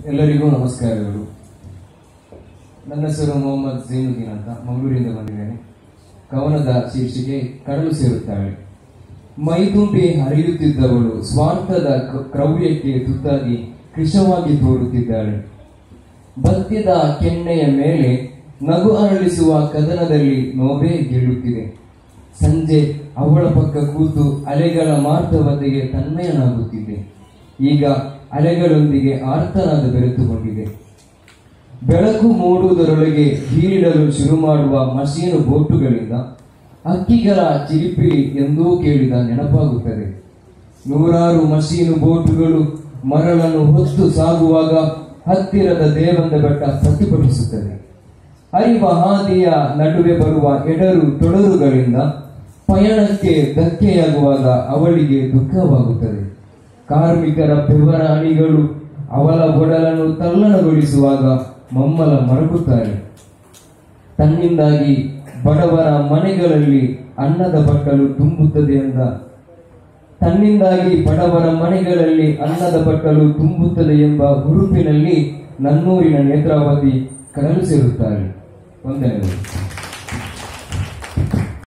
ಎಲ್ಲರಿಗೂ ನಮಸ್ಕಾರಗಳು ನನ್ನ ಹೆಸರು ಮೊಹಮ್ಮದ್ ಜೈನುದ್ದೀನ್ ಅಂತ ಮಂಗಳೂರಿಂದ ಬಂದಿದ್ದೇನೆ ಕವನದ ಶೀರ್ಷಿಕೆ ಕಡಲು ಸೇರುತ್ತಾಳೆ ಮೈದುಂಬಿ ಹರಿಯುತ್ತಿದ್ದವಳು ಸ್ವಾರ್ಥದ ಕ- ಕ್ರೌರ್ಯಕ್ಕೆ ತುತ್ತಾಗಿ ಕೃಶವಾಗಿ ತೋರುತ್ತಿದ್ದಾಳೆ ಬತ್ತಿದ ಕೆನ್ನೆಯ ಮೇಲೆ ನಗು ಅರಳಿಸುವ ಕದನದಲ್ಲಿ ನೋವೇ ಗೆಲ್ಲುತ್ತಿದೆ ಸಂಜೆ ಅವಳ ಪಕ್ಕ ಕೂತು ಅಲೆಗಳ ಮಾರ್ಧವತೆಗೆ ತನ್ಮಯನಾಗುತ್ತಿದ್ದೆ ಈಗ ಅಲೆಗಳೊಂದಿಗೆ ಆರ್ತನಾದ ಬೆರೆತುಕೊಂಡಿದೆ ಬೆಳಕು ಮೂಡುವುದರೊಳಗೆ ಹೀರಿಡಲು ಶುರು ಮಾಡುವ ಮಷೀನು ಬೋಟುಗಳಿಂದ ಹಕ್ಕಿಗಳ ಚಿಲಿಪಿಲಿ ಎಂದೂ ಕೇಳಿದ ನೆನಪಾಗುತ್ತದೆ ನೂರಾರು ಮಷೀನು ಬೋಟುಗಳು ಮರಳನ್ನು ಹೊತ್ತು ಸಾಗುವಾಗ ಹತ್ತಿರದ ದೇವಂದ ಬೆಟ್ಟ ಪ್ರತಿಭಟಿಸುತ್ತದೆ ಹರಿವ ಹಾದಿಯ ನಡುವೆ ಬರುವ ಎಡರು ತೊಡರುಗಳಿಂದ ಪಯಣಕ್ಕೆ ಧಕ್ಕೆಯಾಗುವಾಗ ಅವಳಿಗೆ ದುಃಖವಾಗುತ್ತದೆ ಕಾರ್ಮಿಕರ ಬೆವರ ಅಣಿಗಳು ಅವಳ ಒಡಲನ್ನು ತಲ್ಲಣಗೊಳಿಸುವಾಗ ಮಮ್ಮಲ ಮರಗುತ್ತಾರೆ ತನ್ನಿಂದಾಗಿ ಬಡವರ ಮನೆಗಳಲ್ಲಿ ಅನ್ನದ ಬಟ್ಟಲು ತುಂಬುತ್ತದೆ ಎಂದ ತನ್ನಿಂದಾಗಿ ಬಡವರ ಮನೆಗಳಲ್ಲಿ ಅನ್ನದ ಬಟ್ಟಲು ತುಂಬುತ್ತದೆ ಎಂಬ ಹುರುಪಿನಲ್ಲಿ ನನ್ನೂರಿನ ನೇತ್ರಾವತಿ ಕಡಲು ಸೇರುತ್ತಾರೆ ವಂದನೆಗಳು